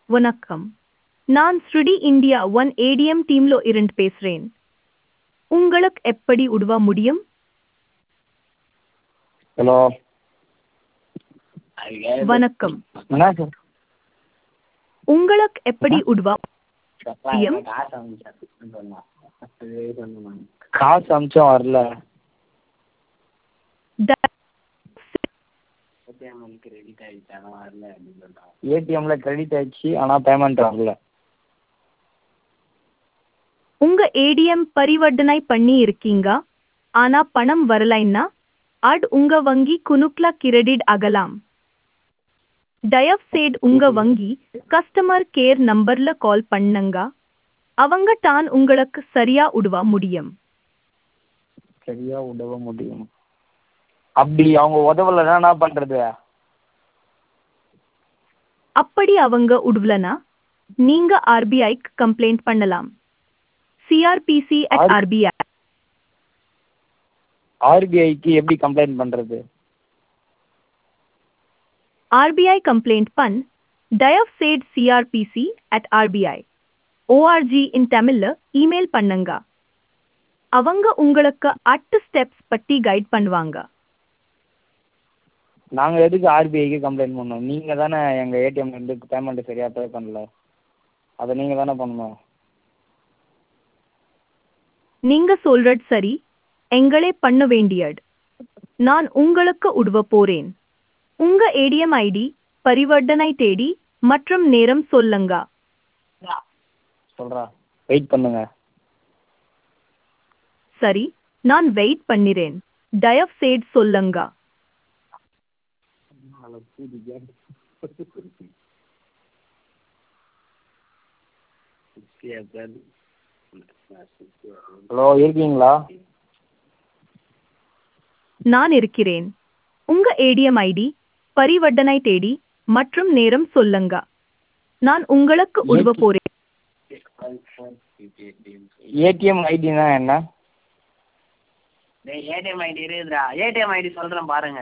வணக்கம் நான் ஸ்ருடி இந்தியா ஒன் ஏடிஎம் டீம்ல இருந்து பேசுறேன் உங்களுக்கு எப்படி உதவ முடியும் ஹலோ வணக்கம் என்ன சார் உங்களுக்கு எப்படி உதவ முடியும் காசு அமிச்சம் வரல த- ஏடிஎம்ல கிரெடிட் ஆயிடுச்சு ஆனால் பேமெண்ட் வரல உங்க ஏடிஎம் பரிவர்த்தனை பண்ணி இருக்கீங்க ஆனா பணம் வரலைன்னா அட் உங்க வங்கி குனுக்ல கிரெடிட் ஆகலாம் தயவு செய்து உங்க வங்கி கஸ்டமர் கேர் நம்பர்ல கால் பண்ணுங்க அவங்க தான் உங்களுக்கு சரியா உதவ முடியும் சரியா உதவ முடியும் அப்படி அவங்க உதவலைன்னா என்ன பண்ணுறது அப்படி அவங்க உதவலனா நீங்க ஆர்பிஐக்கு கம்ப்ளைண்ட் பண்ணலாம் சிஆர்பிசி அட் ஆர்- ஆர்பிஐ ஆர்பிஐக்கு எப்படி கம்ப்ளைண்ட் பண்ணுறது ஆர்பிஐ கம்ப்ளைண்ட் பண் தயவு செய்து CRPC at RBI O R G in தமிழ்ல இமெயில் பண்ணுங்க அவங்க உங்களுக்கு அட்டு ஸ்டெப்ஸ் பத்தி கைட் பண்ணுவாங்க நாங்கள் எதுக்கு ஆர்பிஐக்கு கம்ப்ளைண்ட் பண்ணோம் நீங்கள் தானே எங்கள் ஏடிஎம்லேருந்து பேமெண்ட்டு சரியாக பே பண்ணல அதை நீங்கள் தானே பண்ணணும் நீங்க சொல்றது சரி எங்களே பண்ண வேண்டியது நான் உங்களுக்கு உதவ போறேன் உங்க ஏடிஎம் ஐடி பரிவர்த்தனை தேதி மற்றும் நேரம் சொல்லுங்க சொல்கிறா வெயிட் பண்ணுங்க சரி நான் வெயிட் பண்ணிறேன் தயவு செய்து சொல்லுங்க ஹலோ இருக்கீங்களா நான் இருக்கிறேன் உங்க ஏடிஎம் ஐடி பரிவர்த்தனை தேதி மற்றும் நேரம் சொல்லுங்க நான் உங்களுக்கு உதவ போறேன் ஏடிஎம் ஐடினா என்ன ஏடிஎம் ஐடி இருக்குதுடா ஏடிஎம் ஐடி சொல்கிறேன் பாருங்க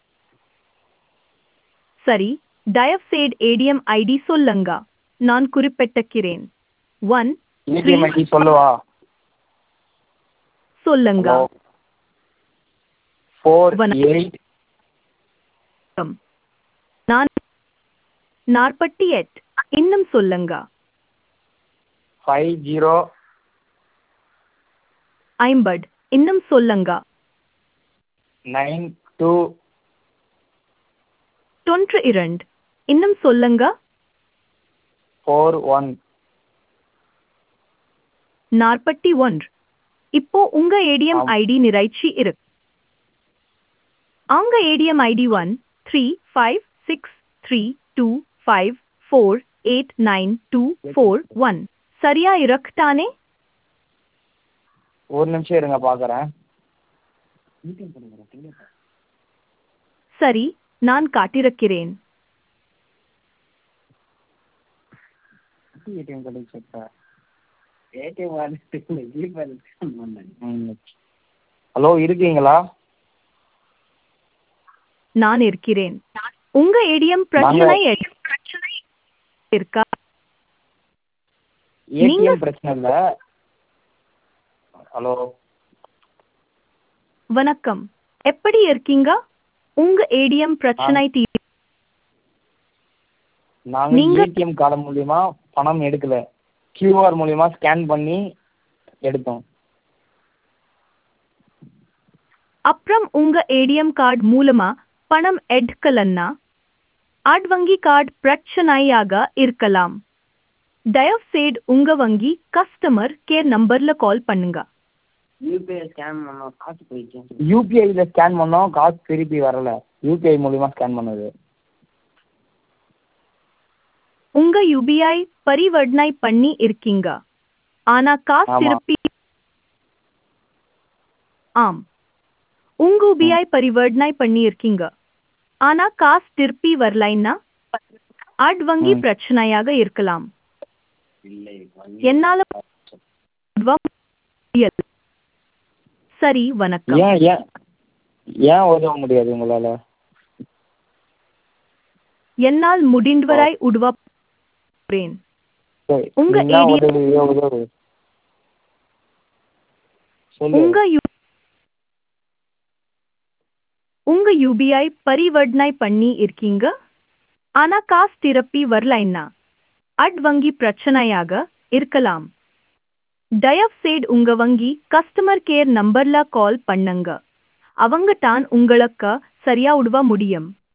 சரி தயவு செய்து ஏடிஎம் ஐடி சொல்லுங்க நான் குறிப்பிட்டுக்கிறேன் ஒன் ஏடிஎம் ஐடி சொல்லவா சொல்லுங்க ஃபோர் வணக்கம். எயிட் நான் நாற்பத்தி எட்டு இன்னும் சொல்லுங்க ஃபைவ் ஜீரோ ஐம்பது இன்னும் சொல்லுங்க நைன் டூ தொன்று இரண்டு இன்னும் சொல்லுங்க ஃபோர் ஒன் நாற்பத்தி ஒன்று இப்போ உங்க ஏடிஎம் ஆம். ஐடி நிறைச்சி இருக்கு அவங்க ATM ID one three five six three two five four eight nine two four one சரியா இருக்குதானே ஒரு நிமிஷம் இருங்க பார்க்குறேன் சரி நான் காட்டிருக்கிறேன் ஏடிஎம் கிடைச்சிருக்கா ஏடிஎம் கார்டு ஜிபே பண்ணேன் ஹலோ இருக்கீங்களா நான் இருக்கிறேன் உங்க ஏடிஎம் பிரச்சனை எ- இருக்கா நீங்க- ஏடிஎம் பிரச்சனை இல்லை ஹலோ வணக்கம் எப்படி இருக்கீங்க உங்க ஏடிஎம் பிரச்சனை தீ நாங்கள் நீங்க- ஏடிஎம் கார்டு மூலியமா பணம் எடுக்கல கியூஆர் மூலியமா ஸ்கேன் பண்ணி எடுத்தோம் அப்புறம் உங்க ஏடிஎம் கார்டு மூலமா பணம் எடுக்கலன்னா ஆட் வங்கி கார்டு பிரச்சனையாக இருக்கலாம் தயவு செய்து உங்க வங்கி கஸ்டமர் கேர் நம்பர்ல கால் பண்ணுங்க யூபிஐ ஸ்கேன் பண்ணோம் காசு போயிடுச்சு யூபிஐல ஸ்கேன் பண்ணோம் காசு திருப்பி வரல யூபிஐ மூலியமா ஸ்கேன் பண்ணது உங்க யுபிஐ பரிவர்த்தனை பண்ணி இருக்கீங்க ஆனா காசு ஆமா. திருப்பி ஆம் உங்க யுபிஐ பரிவர்த்தனை பண்ணி இருக்கீங்க ஆனா காசு திருப்பி வரலைன்னா ஆட் வங்கி ம். பிரச்சனையாக இருக்கலாம் இல்லை என்னால உதவ முடியல. சரி வணக்கம் ஏன் ஏன் ஏன் உதவ முடியாது உங்களால என்னால் முடிந்தவரை உதவ பிரேன் சரி உங்க இதுதான் ADM உதவி உதவி சொல்லு உங்க யு உங்க யூபிஐ பரிவர்த்தனை பண்ணி இருக்கீங்க ஆனா காசு திருப்பி வரலைன்னா அட் வங்கி பிரச்சனையாக இருக்கலாம் தயவு செய்து உங்க வங்கி கஸ்டமர் கேர் நம்பர்ல கால் பண்ணுங்க அவங்க தான் உங்களுக்கு சரியா உதவ முடியும்